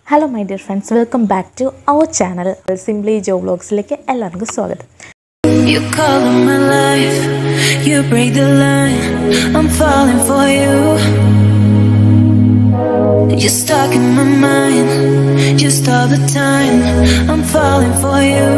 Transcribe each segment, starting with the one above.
Hello my dear friends welcome back to our channel simply Jo വ്ളോഗ്സിലേക്ക് എല്ലാവർക്കും സ്വാഗതം You call on my life, you break the line. I'm falling for you. You're stuck in my mind, just all the time. I'm falling for you.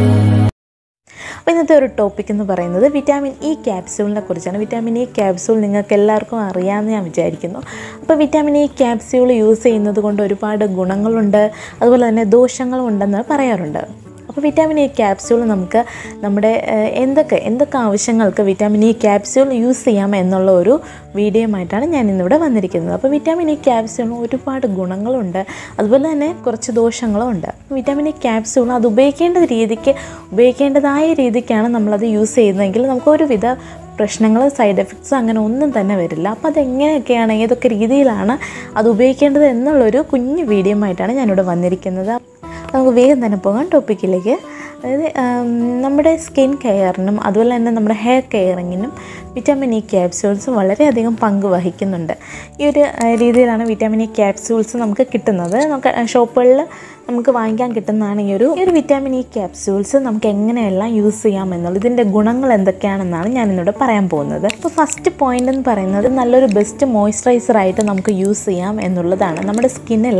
അപ്പോൾ ഇന്നത്തെ ഒരു topic എന്ന് പറയുന്നത് vitamin E ക്യാപ്സ്യൂളിനെ കുറിച്ചാണ് vitamin E capsule നിങ്ങൾക്ക് എല്ലാവർക്കും അറിയാമെന്ന് ഞാൻ വിചാരിക്കുന്നു അപ്പോൾ വിറ്റാമിൻ ഇ ക്യാപ്സ്യൂൾ യൂസ് ചെയ്യുന്നത് കൊണ്ട് ഒരുപാട് ഗുണങ്ങളുണ്ട് അതുപോലെ തന്നെ ദോഷങ്ങളും ഉണ്ടെന്ന് പറയാറുണ്ട് അപ്പോൾ വിറ്റാമിൻ ഇ ക്യാപ്സ്യൂൾ നമുക്ക് നമ്മുടെ ഏഹ്, എന്തൊക്കെ എന്തൊക്കെ ആവശ്യങ്ങൾക്ക് വിറ്റാമിൻ ഇ ക്യാപ്സ്യൂൾ യൂസ് ചെയ്യാം എന്നുള്ള ഒരു വീഡിയോയുമായിട്ടാണ് ഞാൻ ഇന്നിവിടെ വന്നിരിക്കുന്നത് അപ്പോൾ വിറ്റാമിൻ ഇ ക്യാപ്സ്യൂളിന് ഒരുപാട് ഗുണങ്ങളുണ്ട് അതുപോലെ തന്നെ കുറച്ച് ദോഷങ്ങളും ഉണ്ട് വിറ്റാമിൻ ഇ ക്യാപ്സ്യൂൾ അത് ഉപയോഗിക്കേണ്ട രീതിക്ക് ഉപയോഗിക്കേണ്ടതായ രീതിക്കാണ് നമ്മളത് യൂസ് ചെയ്യുന്നതെങ്കിൽ നമുക്ക് ഒരുവിധ പ്രശ്നങ്ങൾ സൈഡ് എഫക്ട്സ് അങ്ങനെ ഒന്നും തന്നെ വരില്ല അപ്പോൾ അതെങ്ങനെയൊക്കെയാണ് ഏതൊക്കെ രീതിയിലാണ് അത് ഉപയോഗിക്കേണ്ടത് എന്നുള്ളൊരു കുഞ്ഞു വീഡിയോ ആയിട്ടാണ് ഞാനിവിടെ വന്നിരിക്കുന്നത് നമുക്ക് വേഗം തന്നെ പോകാം ടോപ്പിക്കിലേക്ക് അതായത് ആം, നമ്മുടെ സ്കിൻ കെയറിനും അതുപോലെ തന്നെ നമ്മുടെ ഹെയർ കെയറിങ്ങിനും വിറ്റാമിൻ ഇ ക്യാപ്സ്യൂൾസ് വളരെയധികം പങ്ക് വഹിക്കുന്നുണ്ട് ഈ ഒരു ആ, രീതിയിലാണ് വിറ്റാമിൻ ഇ ക്യാപ്സ്യൂൾസ് നമുക്ക് കിട്ടുന്നത് നമുക്ക് ഷോപ്പുകളിൽ നമുക്ക് വാങ്ങിക്കാൻ കിട്ടുന്നതാണ് ഈ ഒരു ഈ ഒരു വിറ്റാമിൻ ഇ ക്യാപ്സ്യൂൾസ് നമുക്ക് എങ്ങനെയെല്ലാം യൂസ് ചെയ്യാം എന്നുള്ളത് ഇതിൻ്റെ ഗുണങ്ങൾ എന്തൊക്കെയാണെന്നാണ് ഞാൻ ഇന്നിവിടെ പറയാൻ പോകുന്നത് അപ്പോൾ ഫസ്റ്റ് പോയിന്റ് എന്ന് പറയുന്നത് നല്ലൊരു ബെസ്റ്റ് മോയ്സ്ചറൈസർ ആയിട്ട് നമുക്ക് യൂസ് ചെയ്യാം എന്നുള്ളതാണ് നമ്മുടെ സ്കിന്നിൽ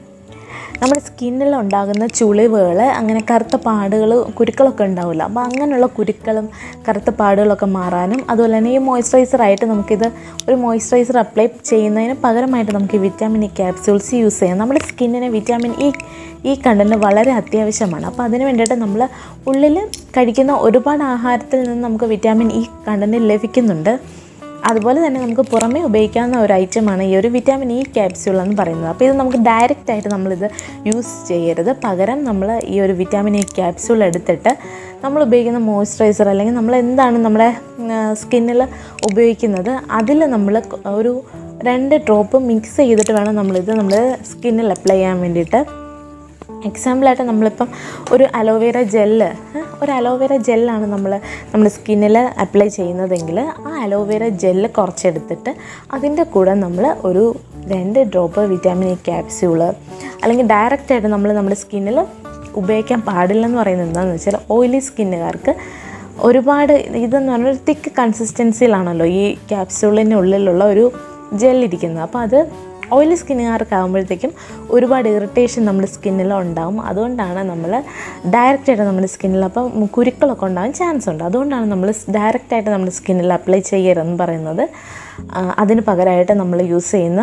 നമ്മുടെ സ്കിന്നിൽ ഉണ്ടാകുന്ന ചുളിവുകൾ അങ്ങനെ കറുത്ത പാടുകൾ കുരുക്കളൊക്കെ ഉണ്ടാവില്ല അപ്പോൾ അങ്ങനെയുള്ള കുരുക്കളും കറുത്ത പാടുകളൊക്കെ മാറാനും അതുപോലെ തന്നെ ഈ മോയ്സ്ചറൈസറായിട്ട് നമുക്കിത് ഒരു മോയ്സ്ചറൈസർ അപ്ലൈ ചെയ്യുന്നതിന് പകരമായിട്ട് നമുക്ക് ഈ വിറ്റാമിൻ ഇ ക്യാപ്സ്യൂൾസ് യൂസ് ചെയ്യാം നമ്മുടെ സ്കിന്നിന് വിറ്റാമിൻ ഇ ഈ കണ്ടൻറ്റ് വളരെ അത്യാവശ്യമാണ് അപ്പോൾ അതിന് വേണ്ടിയിട്ട് നമ്മൾ ഉള്ളിൽ കഴിക്കുന്ന ഒരുപാട് ആഹാരത്തിൽ നിന്ന് നമുക്ക് വിറ്റാമിൻ ഇ കണ്ടൻറ്റ് ലഭിക്കുന്നുണ്ട് അതുപോലെ തന്നെ നമുക്ക് പുറമേ ഉപയോഗിക്കാവുന്ന ഒരു ഐറ്റമാണ് ഈ ഒരു വിറ്റാമിൻ ഇ ക്യാപ്സ്യൂൾ എന്ന് പറയുന്നത് അപ്പോൾ ഇത് നമുക്ക് ഡയറക്റ്റ് ആയിട്ട് നമ്മളിത് യൂസ് ചെയ്യരുത് പകരം നമ്മൾ ഈ ഒരു വിറ്റാമിൻ ഇ ക്യാപ്സ്യൂൾ എടുത്തിട്ട് നമ്മൾ ഉപയോഗിക്കുന്ന മോയ്സ്ചറൈസർ അല്ലെങ്കിൽ നമ്മൾ എന്താണ് നമ്മുടെ സ്കിന്നിൽ ഉപയോഗിക്കുന്നത് അതിൽ നമ്മൾ ഒരു രണ്ട് ഡ്രോപ്പ് മിക്സ് ചെയ്തിട്ട് വേണം നമ്മളിത് നമ്മുടെ സ്കിന്നിൽ അപ്ലൈ ചെയ്യാൻ വേണ്ടിയിട്ട് എക്സാമ്പിളായിട്ട് നമ്മളിപ്പം ഒരു അലോവേര ജെല്ല് ഒരു അലോവേര ജെല്ലാണ് നമ്മൾ നമ്മുടെ സ്കിന്നിൽ അപ്ലൈ ചെയ്യുന്നതെങ്കിൽ ആ അലോവേര ജെല്ല് കുറച്ചെടുത്തിട്ട് അതിൻ്റെ കൂടെ നമ്മൾ ഒരു രണ്ട് ഡ്രോപ്പ് വിറ്റാമിൻ ഇ ക്യാപ്സ്യൂള് അല്ലെങ്കിൽ ഡയറക്റ്റായിട്ട് നമ്മൾ നമ്മുടെ സ്കിന്നിൽ ഉപയോഗിക്കാൻ പാടില്ലെന്ന് പറയുന്നത് എന്താണെന്ന് വെച്ചാൽ ഓയിലി സ്കിന്നുകാർക്ക് ഒരുപാട് ഇതെന്ന് പറഞ്ഞാൽ ഒരു തിക്ക് കൺസിസ്റ്റൻസിയിലാണല്ലോ ഈ ക്യാപ്സ്യൂളിൻ്റെ ഉള്ളിലുള്ള ഒരു ജെല്ലിരിക്കുന്നത് അപ്പോൾ അത് ഓയിലി സ്കിന്നുകാർക്കാകുമ്പോഴത്തേക്കും ഒരുപാട് ഇറിറ്റേഷൻ നമ്മുടെ സ്കിന്നിൽ ഉണ്ടാവും അതുകൊണ്ടാണ് നമ്മൾ ഡയറക്റ്റായിട്ട് നമ്മുടെ സ്കിന്നിൽ അപ്പം കുരുക്കളൊക്കെ ഉണ്ടാകാൻ ചാൻസ് ഉണ്ട് അതുകൊണ്ടാണ് നമ്മൾ ഡയറക്റ്റായിട്ട് നമ്മുടെ സ്കിന്നിൽ അപ്ലൈ ചെയ്യരുതെന്ന് പറയുന്നത് ആ, അതിന് പകരമായിട്ട് നമ്മൾ യൂസ് ചെയ്യുന്ന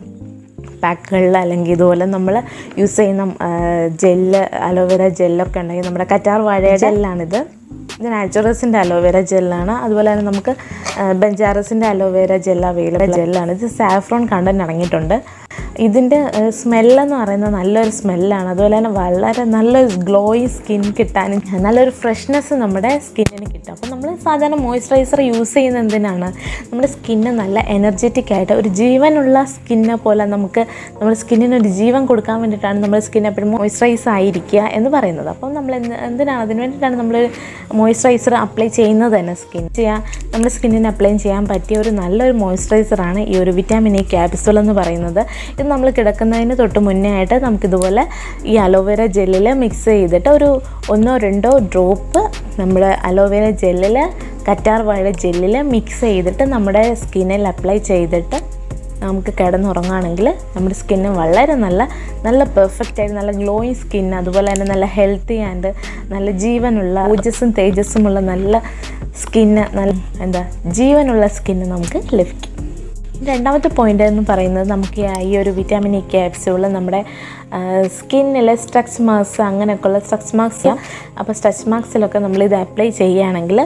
പാക്കുകളിൽ അല്ലെങ്കിൽ ഇതുപോലെ നമ്മൾ യൂസ് ചെയ്യുന്ന ജെല്ല് അലോവേര ജെല്ലൊക്കെ ഉണ്ടെങ്കിൽ നമ്മുടെ കറ്റാർ വാഴയുടെ ജെല്ലാണിത് ഇത് നാച്ചുറൽസിൻ്റെ അലോവേര ജെല്ലാണ് അതുപോലെ തന്നെ നമുക്ക് ബെഞ്ചാറസിൻ്റെ അലോവേര ജെൽ അവൈലബിൾ ജെല്ലാണ് ഇത് സാഫ്രോൺ കണ്ടന്റ് അടങ്ങിയിട്ടുണ്ട് ഇതിൻ്റെ സ്മെല്ലെന്ന് പറയുന്നത് നല്ലൊരു സ്മെല്ലാണ് അതുപോലെ തന്നെ വളരെ നല്ലൊരു ഗ്ലോയി സ്കിൻ കിട്ടാനും നല്ലൊരു ഫ്രഷ്നെസ് നമ്മുടെ സ്കിന്നിന് കിട്ടും അപ്പോൾ നമ്മൾ സാധാരണ മോയ്സ്ചറൈസർ യൂസ് ചെയ്യുന്നത് എന്തിനാണ് നമ്മുടെ സ്കിന്ന് നല്ല എനർജറ്റിക് ആയിട്ട് ഒരു ജീവനുള്ള സ്കിന്നെ പോലെ നമുക്ക് നമ്മുടെ സ്കിന്നിന് ഒരു ജീവൻ കൊടുക്കാൻ വേണ്ടിയിട്ടാണ് നമ്മുടെ സ്കിൻ എപ്പോഴും മോയ്സ്ചറൈസ് ആയിരിക്കുക എന്ന് പറയുന്നത് അപ്പം നമ്മൾ എന്ത് എന്തിനാണ് അതിന് വേണ്ടിയിട്ടാണ് നമ്മൾ മോയ്സ്ചറൈസർ അപ്ലൈ ചെയ്യുന്നത് തന്നെ സ്കിൻ ചെയ്യാൻ നമ്മുടെ സ്കിന്നിന് അപ്ലൈ ചെയ്യാൻ പറ്റിയ ഒരു നല്ലൊരു മോയ്സ്ചറൈസറാണ് ഈ ഒരു വിറ്റാമിൻ ഇ ക്യാപ്സൂൾ എന്ന് പറയുന്നത് ഇത് നമ്മൾ കിടക്കുന്നതിന് തൊട്ട് മുന്നേ ആയിട്ട് നമുക്കിതുപോലെ ഈ അലോവേര ജെല്ലിൽ മിക്സ് ചെയ്തിട്ട് ഒരു ഒന്നോ രണ്ടോ ഡ്രോപ്പ് നമ്മുടെ അലോവേര ജെല്ലിൽ കറ്റാർ വാഴ ജെല്ലിൽ മിക്സ് ചെയ്തിട്ട് നമ്മുടെ സ്കിന്നിൽ അപ്ലൈ ചെയ്തിട്ട് നമുക്ക് കിടന്നുറങ്ങുകയാണെങ്കിൽ നമ്മുടെ സ്കിന്ന് വളരെ നല്ല നല്ല പെർഫെക്റ്റ് ആയിട്ട് നല്ല ഗ്ലോയിങ് സ്കിൻ അതുപോലെ തന്നെ നല്ല ഹെൽത്തി ആൻഡ് നല്ല ജീവനുള്ള ഊർജസ്സും തേജസ്സുമുള്ള നല്ല സ്കിന്ന് നല്ല എന്താ ജീവനുള്ള സ്കിന്ന് നമുക്ക് ലഭിക്കും രണ്ടാമത്തെ പോയിന്റ് എന്ന് പറയുന്നത് നമുക്ക് ഈ ഒരു വിറ്റാമിൻ ഇ ക്യാപ്സ്യൂൾ നമ്മുടെ സ്കിന്നിലെ സ്ട്രക്സ് മാർക്സ് അങ്ങനെയൊക്കെയുള്ള സ്ട്രക്സ് മാർക്സ് അപ്പോൾ സ്ട്രച്ച് മാർക്സിലൊക്കെ നമ്മളിത് അപ്ലൈ ചെയ്യുകയാണെങ്കിൽ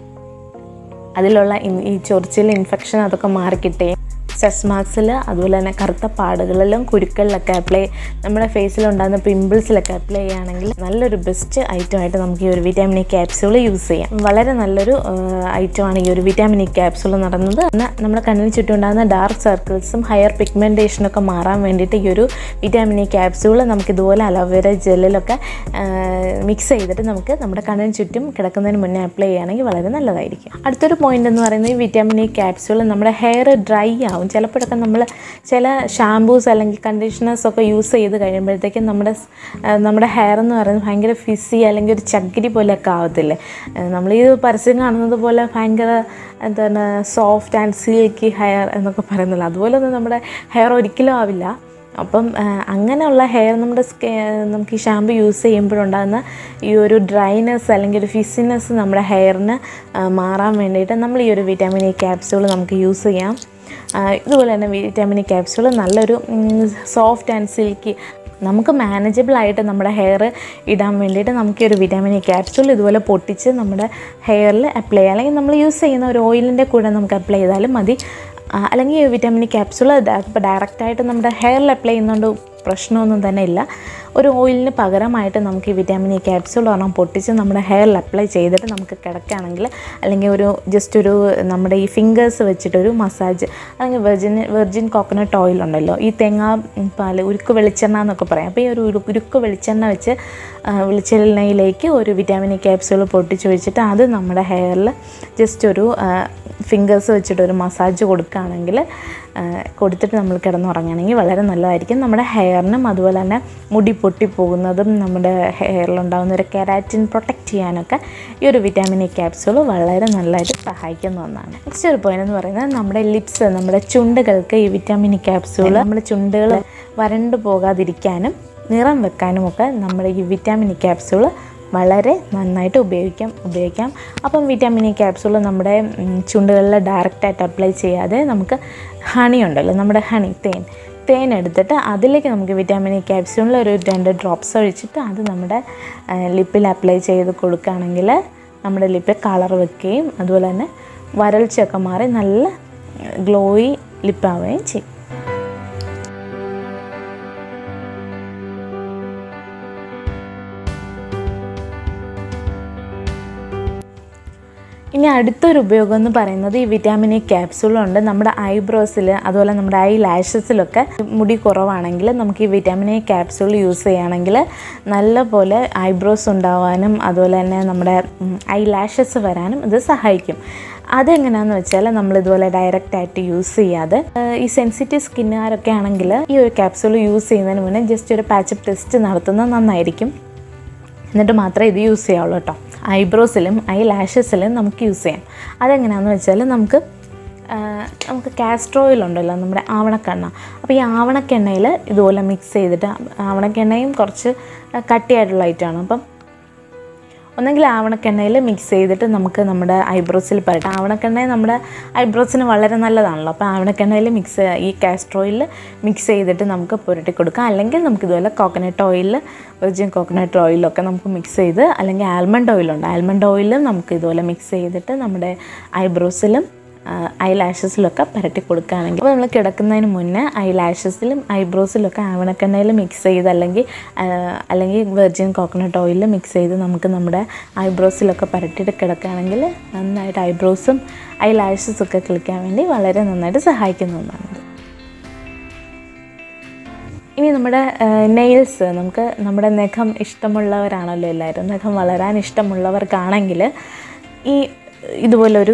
അതിലുള്ള ഇൻ- ഈ ചൊറിച്ചിൽ ഇൻഫെക്ഷൻ അതൊക്കെ മാറിക്കിട്ടുകയും സ്ട്രെസ് മാർക്സിൽ അതുപോലെ തന്നെ കറുത്ത പാടുകളിലും കുരുക്കളിലൊക്കെ അപ്ലൈ നമ്മുടെ ഫേസിലുണ്ടാകുന്ന പിമ്പിൾസിലൊക്കെ അപ്ലൈ ചെയ്യുകയാണെങ്കിൽ നല്ലൊരു ബെസ്റ്റ് ഐറ്റമായിട്ട് നമുക്ക് ഈ ഒരു വിറ്റാമിൻ ഇ ക്യാപ്സ്യൂൾ യൂസ് ചെയ്യാം വളരെ നല്ലൊരു ഐറ്റമാണ് ഈ ഒരു വിറ്റാമിൻ ഇ ക്യാപ്സ്യൂൾ എന്ന് പറയുന്നത് എന്നാൽ നമ്മുടെ കണ്ണിന് ചുറ്റും ഉണ്ടാകുന്ന ഡാർക്ക് സർക്കിൾസും ഹയർ പിഗ്മെൻറ്റേഷനൊക്കെ മാറാൻ വേണ്ടിയിട്ട് ഈ ഒരു വിറ്റാമിൻ ഇ ക്യാപ്സ്യൂൾ നമുക്ക് ഇതുപോലെ അലോവേര ജെല്ലിലൊക്കെ മിക്സ് ചെയ്തിട്ട് നമുക്ക് നമ്മുടെ കണ്ണിന് ചുറ്റും കിടക്കുന്നതിന് മുന്നേ അപ്ലൈ ചെയ്യുകയാണെങ്കിൽ വളരെ നല്ലതായിരിക്കും അടുത്തൊരു പോയിന്റ് എന്ന് പറയുന്നത് ഈ വിറ്റാമിൻ ഇ ക്യാപ്സ്യൂൾ നമ്മുടെ ഹെയർ ഡ്രൈ ആവും ചിലപ്പോഴൊക്കെ നമ്മൾ ചില ഷാമ്പൂസ് അല്ലെങ്കിൽ കണ്ടീഷണേഴ്സ് ഒക്കെ യൂസ് ചെയ്ത് കഴിയുമ്പോഴത്തേക്കും നമ്മുടെ സ്- ആ, നമ്മുടെ ഹെയർ എന്ന് പറയുന്നത് ഭയങ്കര ഫിസി അല്ലെങ്കിൽ ഒരു ചകിരി പോലെയൊക്കെ ആവത്തില്ലേ ആ, നമ്മൾ ഈ പരസ്യം കാണുന്നത് പോലെ ഭയങ്കര എന്താണ് സോഫ്റ്റ് ആൻഡ് സിൽക്കി ഹെയർ എന്നൊക്കെ പറയുന്നില്ല അതുപോലെ ഒന്നും നമ്മുടെ ഹെയർ ഒരിക്കലും ആവില്ല അപ്പം ആ, അങ്ങനെയുള്ള ഹെയർ നമ്മുടെ സ്കേ നമുക്ക് ഈ ഷാമ്പു യൂസ് ചെയ്യുമ്പോഴുണ്ടാകുന്ന ഈ ഒരു ഡ്രൈനെസ് അല്ലെങ്കിൽ ഒരു ഫിസിനെസ് നമ്മുടെ ഹെയറിന് മാറാൻ വേണ്ടിയിട്ട് നമ്മൾ ഈ ഒരു വിറ്റാമിൻ ഇ ക്യാപ്സ്യൂൾ നമുക്ക് യൂസ് ചെയ്യാം ആ, ഇതുപോലെ തന്നെ വിറ്റാമിൻ ഇ ക്യാപ്സ്യൂൾ നല്ലൊരു സോഫ്റ്റ് ആൻഡ് സിൽക്കി നമുക്ക് മാനേജബിൾ ആയിട്ട് നമ്മുടെ ഹെയർ ഇടാൻ വേണ്ടിയിട്ട് നമുക്ക് ഈ ഒരു വിറ്റാമിൻ ഇ ക്യാപ്സ്യൂൾ ഇതുപോലെ പൊട്ടിച്ച് നമ്മുടെ ഹെയറിൽ അപ്ലൈ ചെയ്യാം അല്ലെങ്കിൽ നമ്മൾ യൂസ് ചെയ്യുന്ന ഒരു ഓയിലിൻ്റെ കൂടെ നമുക്ക് അപ്ലൈ ചെയ്താലും മതി ആ, അല്ലെങ്കിൽ ഈ വിറ്റാമിൻ ക്യാപ്സുൾ ഇപ്പോൾ ഡയറക്റ്റായിട്ട് നമ്മുടെ ഹെയറിൽ അപ്ലൈ ചെയ്യുന്നതുകൊണ്ട് പ്രശ്നമൊന്നും തന്നെ ഇല്ല ഒരു ഓയിലിന് പകരമായിട്ട് നമുക്ക് ഈ വിറ്റാമിൻ ഇ ക്യാപ്സുൾ ഒരെണ്ണം പൊട്ടിച്ച് നമ്മുടെ ഹെയറിൽ അപ്ലൈ ചെയ്തിട്ട് നമുക്ക് കിടക്കുകയാണെങ്കിൽ അല്ലെങ്കിൽ ഒരു ജസ്റ്റ് ഒരു നമ്മുടെ ഈ ഫിംഗേഴ്സ് വെച്ചിട്ടൊരു മസാജ് അല്ലെങ്കിൽ വെർജിൻ വെർജിൻ കോക്കനട്ട് ഓയിൽ ഉണ്ടല്ലോ ഈ തേങ്ങാ പാല് ഉരുക്ക് വെളിച്ചെണ്ണ എന്നൊക്കെ പറയാം അപ്പോൾ ഈ ഒരു ഉരു- ഉരുക്ക് വെളിച്ചെണ്ണ വെച്ച് ആ, വെളിച്ചെണ്ണയിലേക്ക് ഒരു വിറ്റാമിൻ ഇ ക്യാപ്സ്യൂൾ പൊട്ടിച്ച് വെച്ചിട്ട് അത് നമ്മുടെ ഹെയറിൽ ജസ്റ്റ് ഒരു ഫിംഗേഴ്സ് വെച്ചിട്ട് ഒരു മസാജ് കൊടുക്കുകയാണെങ്കിൽ ആ, കൊടുത്തിട്ട് നമ്മൾ കിടന്നുറങ്ങുകയാണെങ്കിൽ വളരെ നല്ലതായിരിക്കും നമ്മുടെ ഹെയറിനും അതുപോലെ തന്നെ മുടി പൊട്ടിപ്പോകുന്നതും നമ്മുടെ ഹെയറിലുണ്ടാകുന്ന ഒരു കെരാറ്റിൻ പ്രൊട്ടക്റ്റ് ചെയ്യാനൊക്കെ ഈ ഒരു വിറ്റാമിൻ ഇ ക്യാപ്സ്യൂൾ വളരെ നല്ലതായിട്ട് സഹായിക്കുന്ന ഒന്നാണ് നെക്സ്റ്റ് ഒരു പോയിന്റ് എന്ന് പറയുന്നത് നമ്മുടെ ലിപ്സ് നമ്മുടെ ചുണ്ടുകൾക്ക് ഈ വിറ്റാമിൻ ഇ ക്യാപ്സ്യൂൾ നമ്മുടെ ചുണ്ടുകൾ വരണ്ടു പോകാതിരിക്കാനും നിറം വെക്കാനും ഒക്കെ നമ്മുടെ ഈ വിറ്റാമിൻ ഇ ക്യാപ്സ്യൂൾ വളരെ നന്നായിട്ട് ഉപയോഗിക്കാം ഉപയോഗിക്കാം അപ്പം വിറ്റാമിൻ ഇ ക്യാപ്സൂൾ നമ്മുടെ ഉം, ചുണ്ടുകളിൽ ഡയറക്റ്റായിട്ട് അപ്ലൈ ചെയ്യാതെ നമുക്ക് ഹണി ഉണ്ടല്ലോ നമ്മുടെ ഹണി തേൻ തേൻ എടുത്തിട്ട് അതിലേക്ക് നമുക്ക് വിറ്റാമിൻ ഇ ക്യാപ്സ്യൂളിൽ ഒരു രണ്ട് ഡ്രോപ്സ് ഒഴിച്ചിട്ട് അത് നമ്മുടെ ലിപ്പിൽ അപ്ലൈ ചെയ്ത് കൊടുക്കുകയാണെങ്കിൽ നമ്മുടെ ലിപ്പിൽ കളർ വെക്കുകയും അതുപോലെ തന്നെ വരൾച്ചയൊക്കെ മാറി നല്ല ഗ്ലോയി ലിപ്പാവുകയും ചെയ്യും ഇനി അടുത്തൊരു ഉപയോഗം എന്ന് പറയുന്നത് ഈ വിറ്റാമിൻ ഇ ക്യാപ്സൂളുണ്ട് നമ്മുടെ ഐബ്രോസിൽ അതുപോലെ നമ്മുടെ ഐ ലാഷസിലൊക്കെ മുടി കുറവാണെങ്കിൽ നമുക്ക് ഈ വിറ്റാമിൻ ഇ ക്യാപ്സൂൾ യൂസ് ചെയ്യുകയാണെങ്കിൽ നല്ലപോലെ ഐബ്രോസ് ഉണ്ടാവാനും അതുപോലെ തന്നെ നമ്മുടെ ഐ ലാഷസ് വരാനും ഇത് സഹായിക്കും അതെങ്ങനെയാണെന്ന് വെച്ചാൽ നമ്മൾ ഇതുപോലെ ഡയറക്റ്റ് ആയിട്ട് യൂസ് ചെയ്യാതെ ഏഹ് ഈ സെൻസിറ്റീവ് സ്കിന്നുകാരൊക്കെ ആണെങ്കിൽ ഈ ഒരു ക്യാപ്സൂൾ യൂസ് ചെയ്യുന്നതിന് മുന്നേ ജസ്റ്റ് ഒരു പാച്ചപ്പ് ടെസ്റ്റ് നടത്തുന്നത് നന്നായിരിക്കും എന്നിട്ട് മാത്രമേ ഇത് യൂസ് ചെയ്യാവുള്ളൂ കേട്ടോ ഐബ്രോസിലും ഐ ലാഷസിലും നമുക്ക് യൂസ് ചെയ്യാം അതെങ്ങനെയാണെന്ന് വെച്ചാൽ നമുക്ക് ആ, നമുക്ക് കാസ്റ്റർ ഓയിൽ ഉണ്ടല്ലോ നമ്മുടെ ആവണക്കെണ്ണ അപ്പോൾ ഈ ആവണക്കെണ്ണയിൽ ഇതുപോലെ മിക്സ് ചെയ്തിട്ട് ആവണക്കെണ്ണയും കുറച്ച് കട്ടിയായിട്ടുള്ള ഐറ്റമാണ് അപ്പം ഒന്നെങ്കിൽ ആവണക്കെണ്ണയിൽ മിക്സ് ചെയ്തിട്ട് നമുക്ക് നമ്മുടെ ഐബ്രോസിൽ പരട്ടാം ആവണക്കെണ്ണ നമ്മുടെ ഐബ്രോസിന് വളരെ നല്ലതാണല്ലോ അപ്പോൾ ആവണക്കെണ്ണയിൽ മിക്സ് ഈ കാസ്റ്റർ ഓയിൽ മിക്സ് ചെയ്തിട്ട് നമുക്ക് പുരട്ടി കൊടുക്കാം അല്ലെങ്കിൽ നമുക്ക് ഇതുപോലെ കോക്കനട്ട് ഓയിൽ വെർജിൻ കോക്കനട്ട് ഓയിലൊക്കെ നമുക്ക് മിക്സ് ചെയ്ത് അല്ലെങ്കിൽ ആൽമണ്ട് ഓയിലുണ്ട് ആൽമണ്ട് ഓയിലും നമുക്ക് ഇതുപോലെ മിക്സ് ചെയ്തിട്ട് നമ്മുടെ ഐബ്രോസിലും ഐ ലാഷസിലൊക്കെ പരട്ടി കൊടുക്കുകയാണെങ്കിൽ അപ്പോൾ നമ്മൾ കിടക്കുന്നതിന് മുന്നേ ഐ ലാഷസിലും ഐബ്രോസിലൊക്കെ ആവണക്കെണ്ണയിൽ മിക്സ് ചെയ്ത് അല്ലെങ്കിൽ ആ, അല്ലെങ്കിൽ വെർജിൻ കോക്കനട്ട് ഓയിലിൽ മിക്സ് ചെയ്ത് നമുക്ക് നമ്മുടെ ഐബ്രോസിലൊക്കെ പരട്ടിയിട്ട് കിടക്കുകയാണെങ്കിൽ നന്നായിട്ട് ഐബ്രോസും ഐ ലാഷസും ഒക്കെ കിളിക്കാൻ വേണ്ടി വളരെ നന്നായിട്ട് സഹായിക്കുന്ന ഒന്നാണിത് ഇനി നമ്മുടെ നെയിൽസ് നമുക്ക് നമ്മുടെ നഖം ഇഷ്ടമുള്ളവരാണല്ലോ എല്ലാവരും നഖം വളരാൻ ഇഷ്ടമുള്ളവർക്കാണെങ്കിൽ ഈ ഇതുപോലൊരു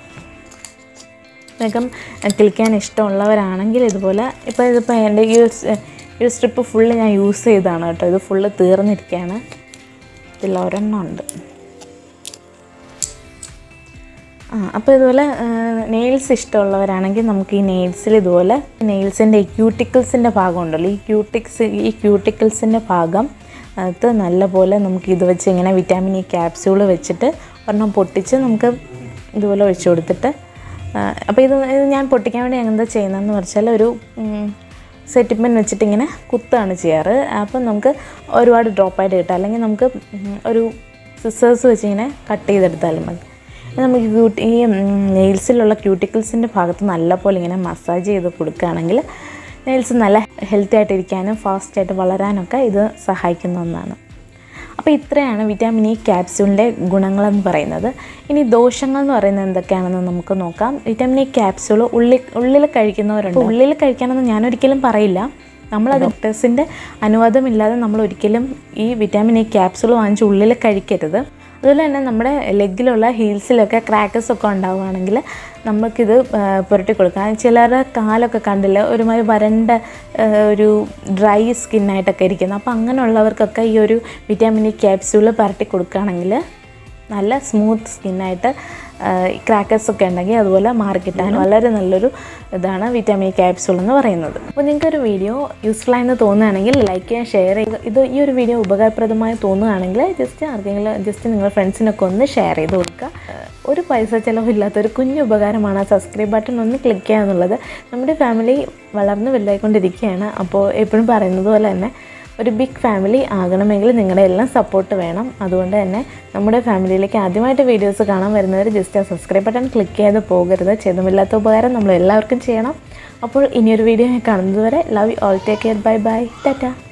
നഖം കിളിക്കാൻ ഇഷ്ടമുള്ളവരാണെങ്കിൽ ഇതുപോലെ ഇപ്പോൾ ഇതിപ്പോൾ എൻ്റെ ഈ ഒരു സ്- ഈ ഒരു സ്ട്രിപ്പ് ഫുള്ള് ഞാൻ യൂസ് ചെയ്തതാണ് കേട്ടോ ഇത് ഫുള്ള് തീർന്നിരിക്കുകയാണ് ഇതിൽ ഒരെണ്ണം ഉണ്ട് ആ അപ്പോൾ ഇതുപോലെ നെയിൽസ് ഇഷ്ടമുള്ളവരാണെങ്കിൽ നമുക്ക് ഈ നെയിൽസിൽ ഇതുപോലെ നെയിൽസിൻ്റെ ഈ ക്യൂട്ടിക്കിൾസിൻ്റെ ഭാഗം ഉണ്ടല്ലോ ഈ ക്യൂട്ടിക്സ് ഈ ക്യൂട്ടിക്കിൾസിൻ്റെ ഭാഗം അത് നല്ലപോലെ നമുക്ക് ഇത് വെച്ച് ഇങ്ങനെ വിറ്റാമിൻ ഇ ക്യാപ്സ്യൂൾ വെച്ചിട്ട് ഒരെണ്ണം പൊട്ടിച്ച് നമുക്ക് ഇതുപോലെ ഒഴിച്ചു കൊടുത്തിട്ട് അപ്പോൾ ഇത് ഇത് ഞാൻ പൊട്ടിക്കാൻ വേണ്ടി എന്താ ചെയ്യുന്നതെന്ന് വെച്ചാൽ ഒരു സെറ്റ് പെൻ വെച്ചിട്ട് ഇങ്ങനെ കുത്താണ് ചെയ്യാറ് അപ്പം നമുക്ക് ഒരുപാട് ഡ്രോപ്പായിട്ട് കിട്ടും അല്ലെങ്കിൽ നമുക്ക് ഉം, ഒരു സിസേഴ്സ് വെച്ച് ഇങ്ങനെ കട്ട് ചെയ്തെടുത്താലും മതി ഇത് നമുക്ക് ക്യൂട്ടി ഈ നെയിൽസിലുള്ള ക്യൂട്ടിക്കിൾസിൻ്റെ ഭാഗത്ത് നല്ലപോലെ ഇങ്ങനെ മസാജ് ചെയ്ത് കൊടുക്കുകയാണെങ്കിൽ നെയിൽസ് നല്ല ഹെൽത്തി ആയിട്ടിരിക്കാനും ഫാസ്റ്റായിട്ട് വളരാനൊക്കെ ഇത് സഹായിക്കുന്ന ഒന്നാണ് അപ്പോൾ ഇത്രയാണ് വിറ്റാമിൻ ഇ ക്യാപ്സ്യൂളിൻ്റെ ഗുണങ്ങളെന്ന് പറയുന്നത് ഇനി ദോഷങ്ങൾ എന്ന് പറയുന്നത് എന്തൊക്കെയാണെന്ന് നമുക്ക് നോക്കാം വിറ്റാമിൻ ഇ ക്യാപ്സ്യൂൾ ഉള്ളിൽ ഉള്ളിൽ കഴിക്കുന്നവരുണ്ട് ഉള്ളിൽ കഴിക്കാനൊന്നും ഞാനൊരിക്കലും പറയില്ല നമ്മൾ ഡോക്ടേഴ്സിൻ്റെ അനുവാദമില്ലാതെ നമ്മൾ ഒരിക്കലും ഈ വിറ്റാമിൻ ഇ ക്യാപ്സ്യൂൾ വാങ്ങിച്ച് ഉള്ളിൽ കഴിക്കരുത് അതുപോലെ തന്നെ നമ്മുടെ ലെഗിലുള്ള ഹീൽസിലൊക്കെ ക്രാക്കസ് ഒക്കെ ഉണ്ടാവുകയാണെങ്കിൽ നമുക്കിത് ആ, പുരട്ടി കൊടുക്കാം ചിലരുടെ കാലൊക്കെ കണ്ടില്ല ഒരുമാതിരി വരണ്ട ആ, ഒരു ഡ്രൈ സ്കിന്നായിട്ടൊക്കെ ഇരിക്കുന്നത് അപ്പോൾ അങ്ങനെയുള്ളവർക്കൊക്കെ ഈ ഒരു വിറ്റാമിൻ ഇ ക്യാപ്സ്യൂള് പുരട്ടി കൊടുക്കുകയാണെങ്കിൽ നല്ല സ്മൂത്ത് സ്കിന്നായിട്ട് ക്രാക്കേഴ്സ് ഒക്കെ ഉണ്ടെങ്കിൽ അതുപോലെ മാറിക്കിട്ടാൻ വളരെ നല്ലൊരു ഇതാണ് വിറ്റാമിൻ ഇ ക്യാപ്സൂൾ എന്ന് പറയുന്നത് അപ്പോൾ നിങ്ങൾക്കൊരു വീഡിയോ യൂസ്ഫുൾ ആയെന്ന് തോന്നുകയാണെങ്കിൽ ലൈക്ക് ചെയ്യാൻ ഷെയർ ചെയ്യുക ഇത് ഈ ഒരു വീഡിയോ ഉപകാരപ്രദമായി തോന്നുകയാണെങ്കിൽ ജസ്റ്റ് ആർക്കെങ്കിലും ജസ്റ്റ് നിങ്ങൾ ഫ്രണ്ട്സിനൊക്കെ ഒന്ന് ഷെയർ ചെയ്ത് കൊടുക്കുക ഏഹ് ഒരു പൈസ ചിലവില്ലാത്ത ഒരു കുഞ്ഞു ഉപകാരമാണ് ആ സബ്സ്ക്രൈബ് ബട്ടൺ ഒന്ന് ക്ലിക്ക് ചെയ്യുക എന്നുള്ളത് നമ്മുടെ ഫാമിലി വളർന്ന് വലുതായിക്കൊണ്ടിരിക്കുകയാണ് അപ്പോൾ എപ്പോഴും പറയുന്നത് പോലെ തന്നെ ഒരു ബിഗ് ഫാമിലി ആകണമെങ്കിൽ നിങ്ങളുടെ എല്ലാം സപ്പോർട്ട് വേണം അതുകൊണ്ട് തന്നെ നമ്മുടെ ഫാമിലിയിലേക്ക് ആദ്യമായിട്ട് വീഡിയോസ് കാണാൻ വരുന്നവർ ജസ്റ്റ് ആ സബ്സ്ക്രൈബ് ബട്ടൺ ക്ലിക്ക് ചെയ്ത് പോകരുത് ചെയ്തുമില്ലാത്ത ഉപകാരം നമ്മൾ എല്ലാവർക്കും ചെയ്യണം അപ്പോൾ ഇനിയൊരു വീഡിയോ കാണുന്നത് വരെ love you all take care bye bye Tata